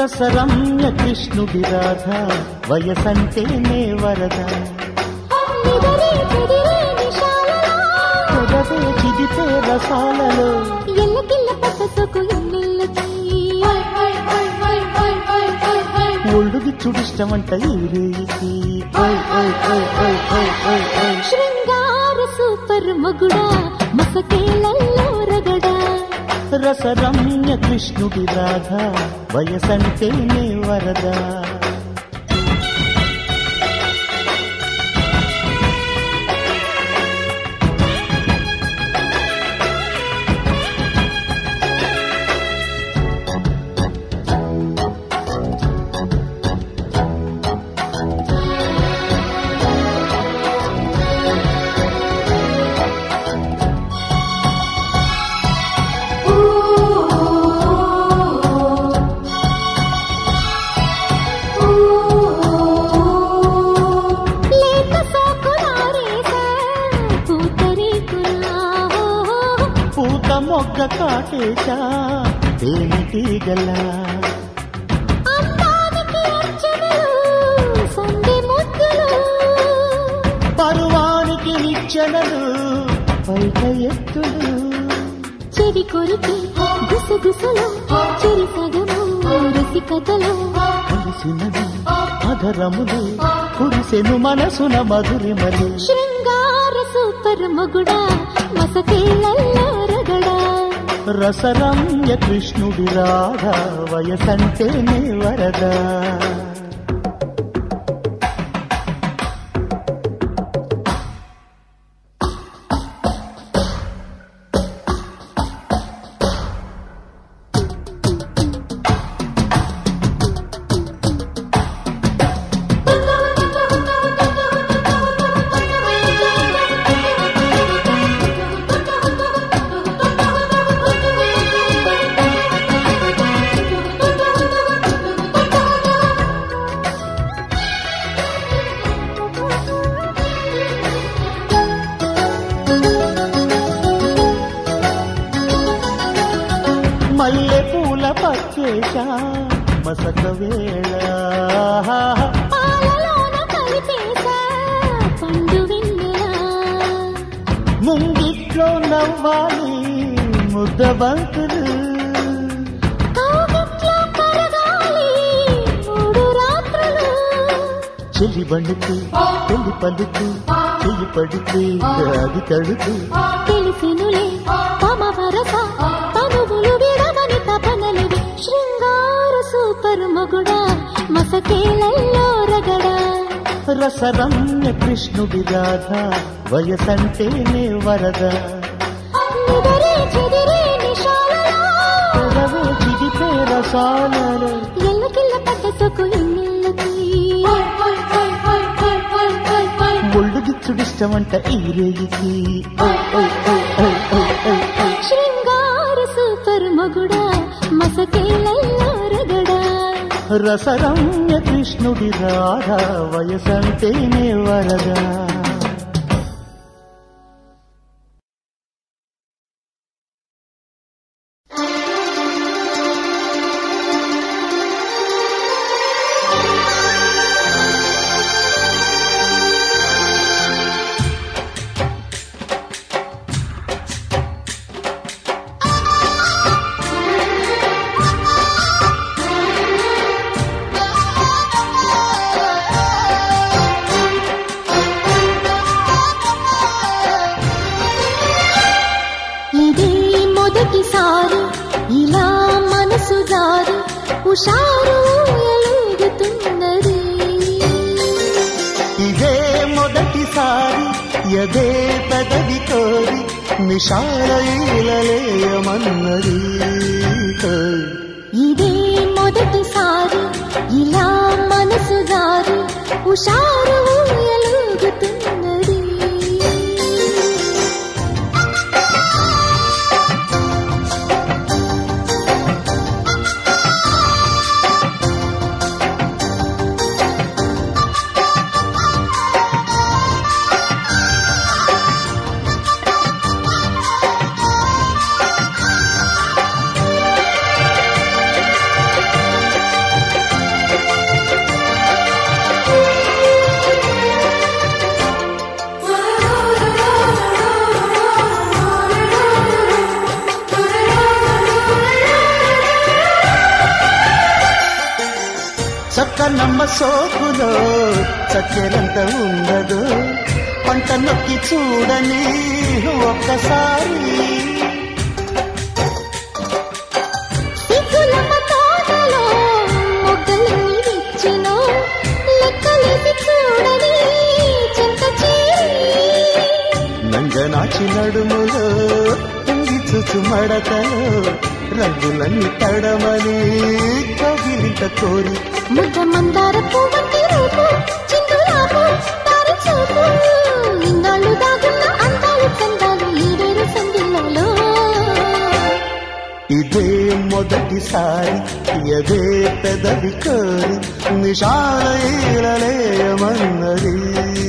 రసరమ్య కృష్ణుడి రాధ వయసంటేనే వరద నిదరే చెదిరే నిశాలలో పెదవే చిదిపే రసాలలో ఎల్లకిల్ల పట్ట సొకు ఎన్నెల్లకి ఒళ్ళుది చుడిష్టమంట ఈ రేయికి ఓయ్ ఓయ్ ఓయ్ ఓయ్ ఓయ్ ఓయ్ ఓయ్ శృంగార సూపర్ మగుడా మసకేలల్లో రగడా రసరమ్య కృష్ణుడి రాధ వయసంటేనే వరద లేత సోకులారేసా పూతరేకులా పూత మొగ్గ కాటేశా తేనెటీగల అందానికి అర్చనలు సంధి ముద్దులు పరువానికి నిచ్చెనలు పైట ఎత్తులు చెవి కొరికి గుసగుసలు చెరి సగము రసికతలు కలిసినది అధరములు కురిసెను మనసున మధురిమలు శృంగార సూపర్ మగుడా మసకేలల్లో రగడా రసరమ్య కృష్ణుడి రాధ వయసంటేనే వరద మల్లె పూల పచ్చేశ మసక వేళ పాలలోన కలిపేసా పండు వెన్నెలా ముంగిట్లో నవ్వాలి ముద్ద బంతులు కౌగిట్లో కరగాలి మూడు రాత్రులు చెల్లి బండుకు పెళ్లి పలుకు చెయ్యి పడితే అది తడుకు తెలిసినులే తమ వరస తనువులు విడవని తపనలివి శృంగార సూపర్ మగుడా మసకేలల్లో రగడా రసరమ్య కృష్ణుడి రాధ వయసంటేనే వరద నిదరే చెదిరే నిశాలలో పెదవే చిదిపే రసాలలో ఎల్లకిల్ల పట్ట సొకు ఎన్నెల్లకి ఒళ్ళు గిచ్చుడిష్టమంట ఈ రేగికి ఓయ్ ఓయ్ ఓయ్ ఓయ్ ఓయ్ ఓయ్ ఓయ్. శృంగార సూపర్ మగుడా మసకేలల్లో రగడా రసరమ్య కృష్ణుడి రాధ వయసంటేనే వరద ఇదే మొదటిసారి ఇలా మనసు జారి హుషారు ఎలుగుతున్నది ఇదే మొదటిసారి ఎదే పెదవి కోరి నిషాలయమన్నది ఇదే మొదటిసారి ఇలా మనసు జారి హుషారు ఎలుగుతున్నది సన్నమ్మ సోకులో చక్కెరంత ఉండదు పంట నొక్కి చూడని ఒక్కసారి సిగ్గులమ్మ తోటలో మొగ్గలన్నీ విచ్చెను లెక్కలేసి చూడని చెంత చేరి నంగనాచి నడుములో తంగి చూచు మడతలో రంగులన్నీ తడమని కగిలిత కోరి ముద్ద మందార పువ్వంటి రూపు చిందులాపు తారి చూపు ఇన్నాళ్ళు దాగున్న అందాలు చందాలు ఈడేరు సందిళ్ళలో ఇదే మొదటిసారి ఎదే పెదవి కోరి నిషాలయమన్నది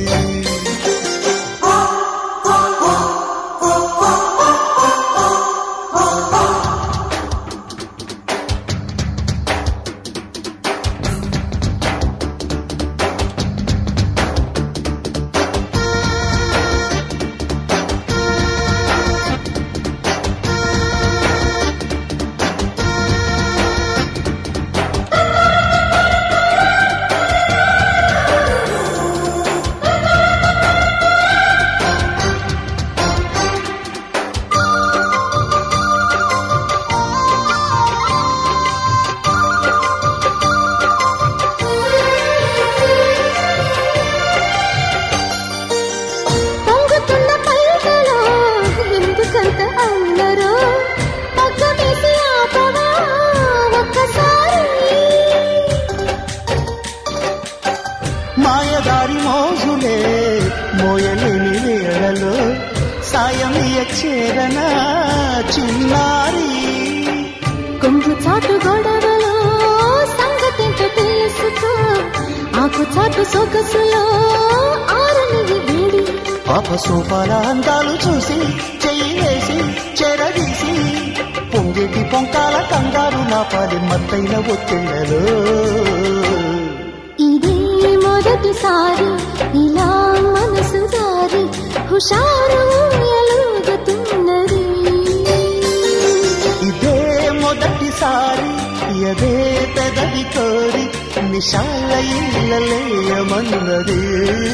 పొంగుతున్న పైటలో ఎందుకంత అల్లరో పక్క వేసి ఆపవా ఒక్కసారి మాయదారి మోజులే మోయలేని వేళలో సాయం చేరన చిన్నారి కొంగు చాటు గొడవలో సంగతేంటో తెలుసుకో ఆకు చాటు సొగసులో ఆరని వేడి పాప సోపాల అందాలు చూసి చెయ్యి వేసి చెరదీసి పొంగేటి పొంకాల కంగారు నా పాలి మత్తైన ఒత్తిళ్ళలో ఇదే మొదటిసారి ఇలా మనసు దారి హుషారు ఎలుగుతున్నది ఇదే మొదటిసారి ఎదే పెదవి కోరి నిశాల ఇళ్ళలేయమన్నది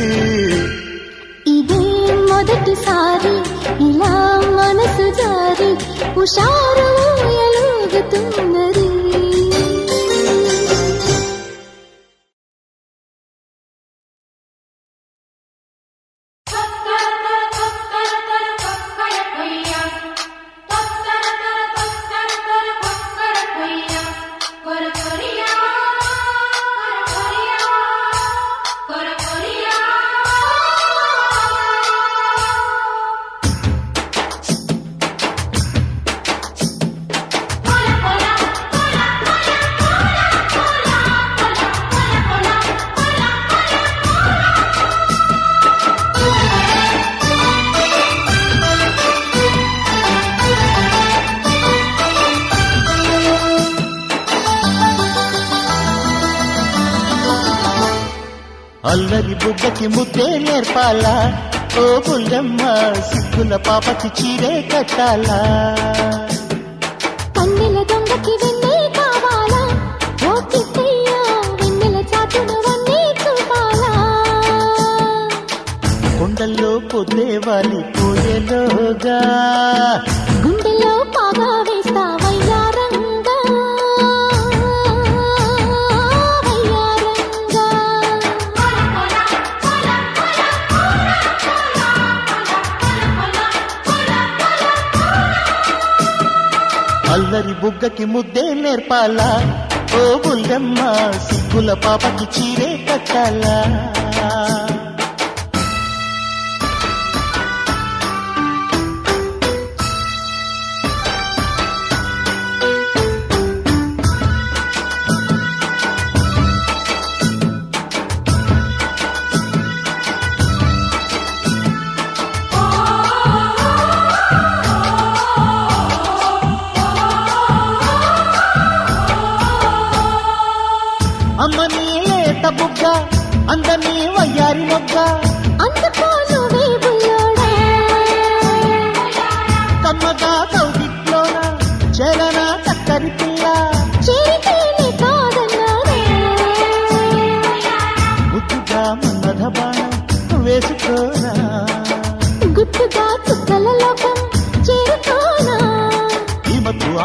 ఇదే మొదటిసారి ఇలా మనసు జారి హుషారు ఎలుగుతున్నది అల్లరి బుగ్గకి ముద్దే నేర్పాలా ఓ బుల్లమ్మ సిగ్గుల పాపకి చీరే కట్టాలా కన్నెల దొంగకి వెన్నే కావాలా ఓ కిట్టయ్యా వెన్నెల చాటున వన్నే చూపాలా కొండల్లో పొద్దే వాలి పోయేలోగా గుండెలో పాగా వేస్తా వయ్యారంగా వయ్యారంగా అల్లరి బుగ్గకి ముద్దే నేర్పాలా ఓ బుల్లమ్మ సిగ్గుల పాపకి చీరే కట్టాలా అమ్మ నీ లేత బుగ్గ అందని వయ్యారి మొగ్గ అందుకో నువ్వే బుల్లోడా కమ్మగా కౌగిట్లోన చరణ చక్కరి పిల్ల చేరితేనే కాదన్నానే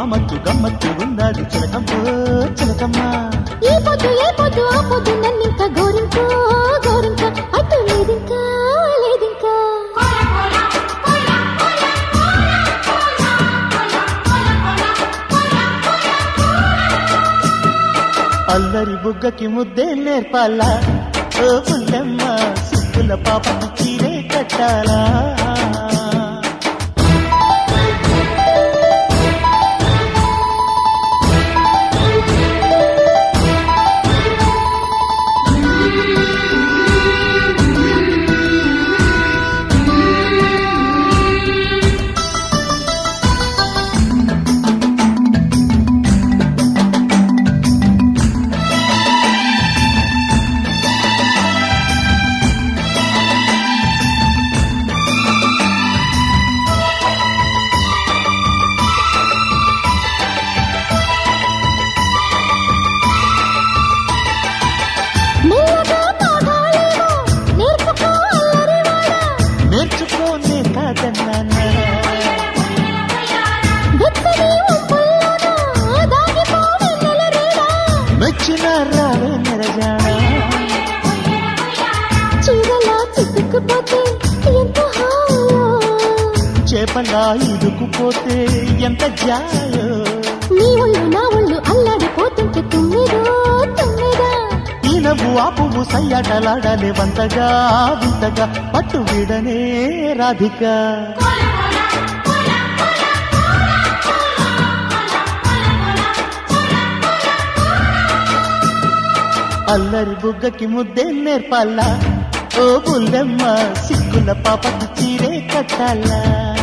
మత్తు గమ్మత్తు ఉన్నది చిలకమ్మో చిలకమ్మ ఈ పొద్దు ఏ పొద్దు ఆ పొద్దు నన్నింక గోరింకా గోరింకా అటు లేదింకా లేదింకా అల్లరి బుగ్గకి ముద్దే నేర్పాలా ఓ పుల్లమ్మ సిక్కుల పాపకి చీరే కట్టాలా మెల్లగా పాడాలేమో నేర్పుకో అల్లరివాడా నేర్చుకోనే కాదన్నానా వెచ్చని ఒంపుల్లోనా దాగిపో వెన్నెల రేడా మెచ్చిన రావే నిరజానా చీరలా చిక్కుకుపోతే ఎంత హాయో చేపలా ఇరుకుపోతే ఎంత జాయో నీ ఒళ్ళు నా ఒళ్ళు అల్లాడిపోతుంటే తుమ్మిదో తుమ్మిదా ఈ నవ్వు ఆ పువ్వు సయ్యాటలాడాలే వంతగా వింతగా పట్టు వీడనే రాధిక అల్లరి బుగ్గకి ముద్దే నేర్పాలా ఓ బుల్లెమ్మ సిక్కుల పాపకి చీరే కట్టాలా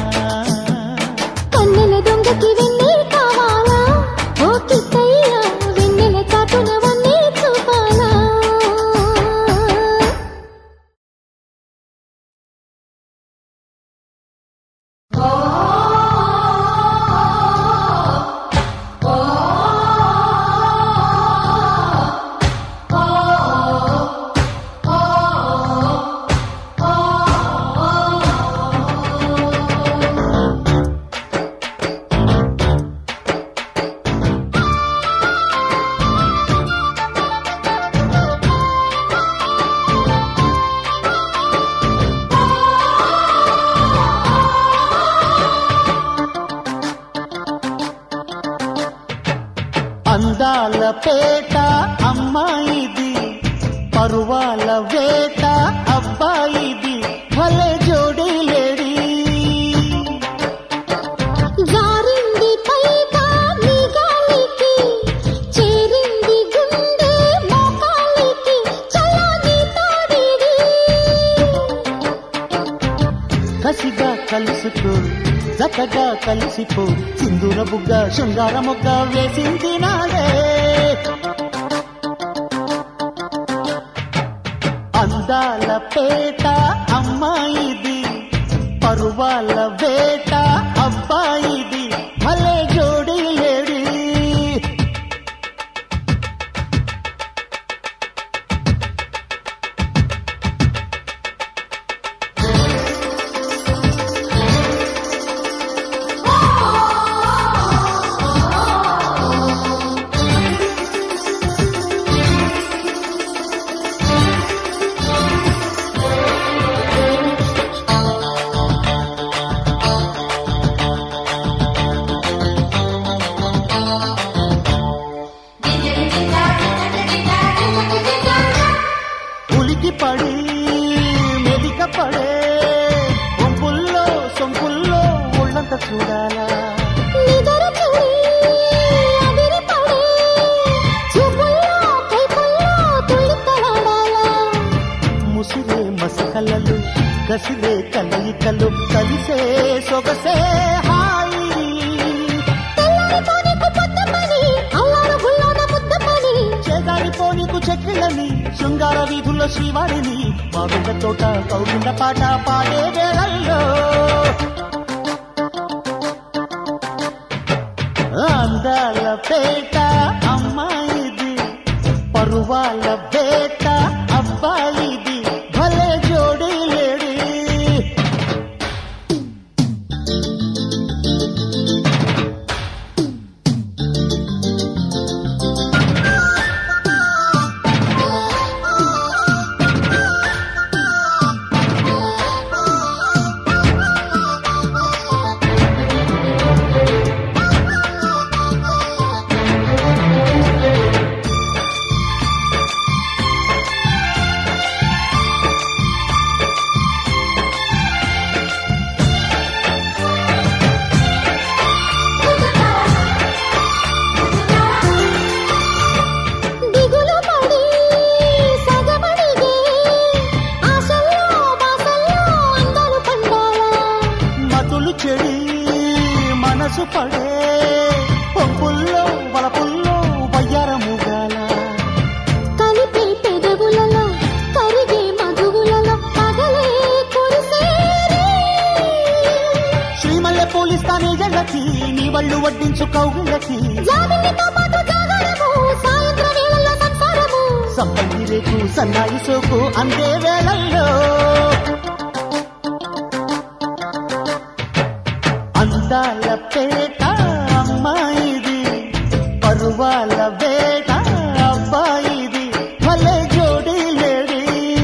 కన్నెల దొంగకి వెన్నెల కావాలా ఓ కిట్టయ్యా వెన్నెల చాటున వన్నీ చూపాలా అందాల పేట అమ్మాయిది పరువాల వేట అబ్బాయిది భలే జోడి లేడీ జారింది పైగా నీ గాలికి చేరింది గుండె మోకాలికి చలాని తోడిడి కసిగా కలుసుకో జతగా కలిసిపో సింధూర బుగ్గ శృంగార మొగ్గ వేసింది నాడే అందాల పేట అమ్మాయిది పరువాల వేట అబ్బాయిది భలే జోడి లేడీ ఉలికి పడి మెలిక పడే ఒంపుల్లో సొంపుల్లో ఒళ్ళంత చూడాలా నిదర చెడి అదిరిపడే చూపుల్లో కైపుల్లో తుళ్ళిత్తలాడాలా ముసిరే మసకలలు కసిరే కలయికలు కలిసే సొగసే హాయి తెల్లారిపోనీకు పొద్దమని అల్లారు గుల్లోన ముద్దమని చేదారిపోనీకు చెక్కిళ్ళని శృంగార వీధుల్లో శ్రీవారిని మామిళ్ళ తోట కౌగిళ్ళ పాట పాడే వేళల్లో అందాల పేట అమ్మాయిది పరువాల బేట అబ్బాయిది భలే జోడి లేడీ వళ్ళు వడ్డించు కౌగిళ్ళకి జాబిల్లితో పాటు జాగరము సాయంత్రం వేళల్లో సంసారము సంపంగి రేకు సన్నాయి సోకు అందే వేళల్లో అందాల పేట అమ్మాయిది పరువాల వేట అబ్బాయిది భలే జోడి లేడీ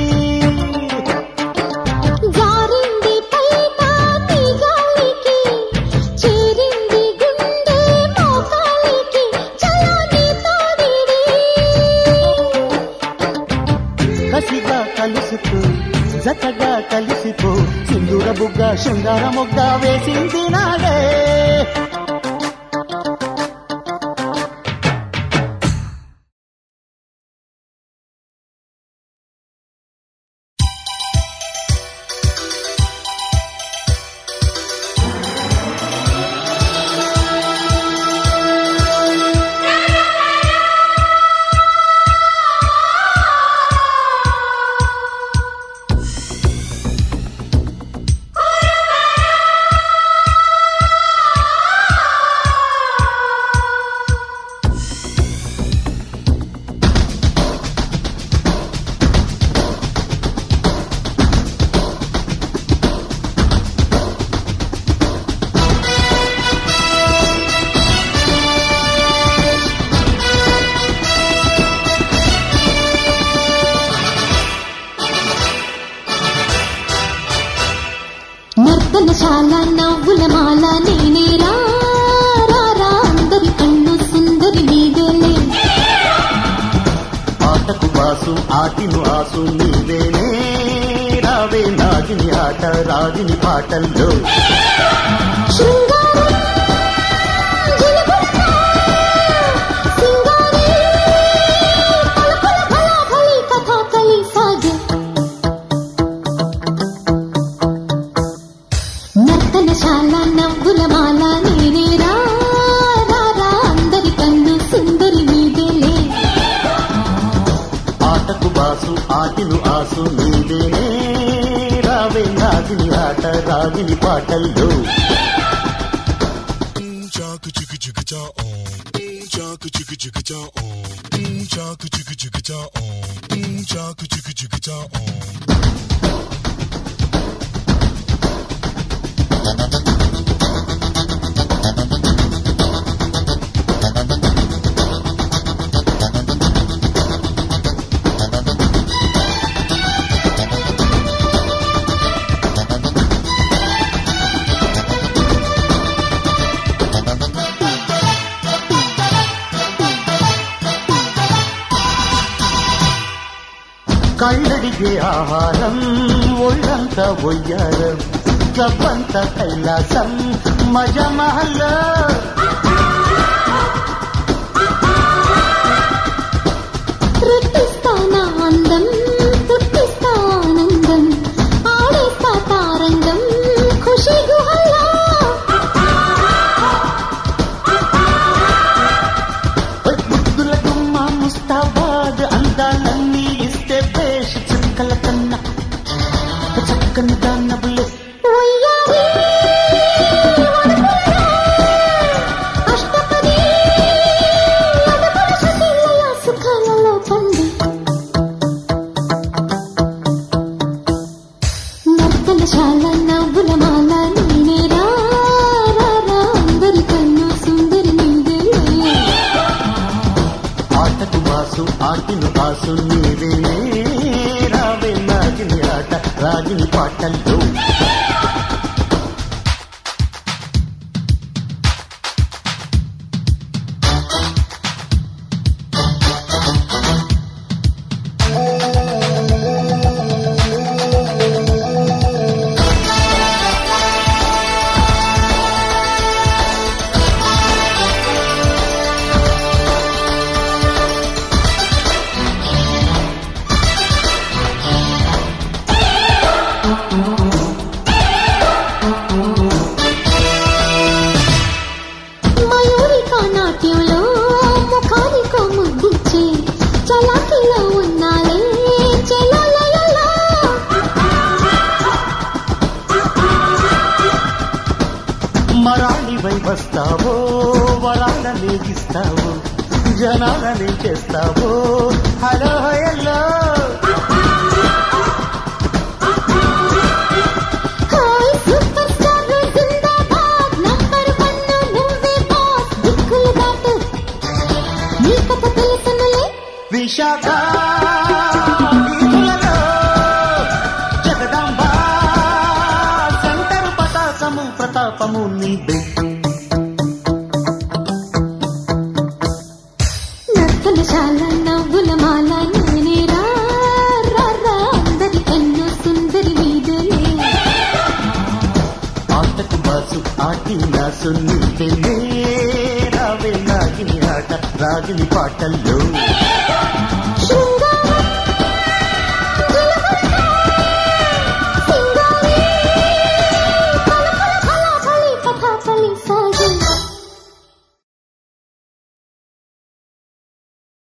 జారింది పైట నీ గాలికి చేరింది గుండె మోకాలికి చలో నీ తోడిడి కసిగా కలిసిపో జతగా కలిసిపో సింధూర బుగ్గ శృంగార మొగ్గ వేసింది నాడే నర్తనశాల నవ్వుల మాల నేనే రా రా, రా అందరి కళ్ళు సుందరి మీదేలే ఆటకు బాసు ఆటిను ఆసు నీవేనే రావే నాగిని ఆట రాగిని పాటల్లో శృంగారం జిలుగుతా, సింగారి పలుకుల ఫలాఫలి కథాకళి సాగే నర్తనశాల నవ్వుల మాల నేనే రా రా, రా అందరి కళ్ళు సుందరి మీదేలే ఆటకు బాసు ఆటిను ఆసు నీవేనే రావే నాగిని ఆట రాగిని పాటల్లో Chaka chicka chicka cha on. Chaka chicka chicka cha on. Chaka chicka chicka cha on. Chaka chicka chicka cha on. కళ్ళడిగే ఆహారం ఒళ్ళంత ఒయ్యారం క్లబ్బంత కైలాసం మజమహల్ పుట్టిస్తానా అందం పుట్టిస్తా ఆనందం ఆడేస్తా తారంగం ఖుషి గుహల్లా ముద్దుల గుమ్మ ముస్తాబాద్ అందాలన్నీ ఇస్తే బేష్ చుక్కల కన్నా చక్కని దాన్నబులు ఉయ్యారి అష్టపది అదపడు సుఖీలయ సుఖాలలో పండి నర్తనశాల నవ్వుల మాల నేనే రా రా, రా అందరి కన్ను సుందరి నీదేలే ఆటకు బాసు ఆటిను ఆసు నీవేనే రావే నాగిని ఆట రాగిని పాటల్లో చేస్తావు జనాలని చేస్తావు hello hello hi super star జిందాబాద్ నంబర్ వన్ నువ్వే బాస్ దిక్కులు దాటు నీ కథ తెలుసునులే విశాఖ వీధులలో జగదాంబ శంకరు పతాకము ప్రతాపము నీదే నర్తనశాల నవ్వుల మాల నేనే రా రా, రా అందరి కన్ను సుందరి మీదలే ఆటకు బాసు ఆటి నాసు నీదే రావే నాగిని ఆట రాగిని పాటల్లో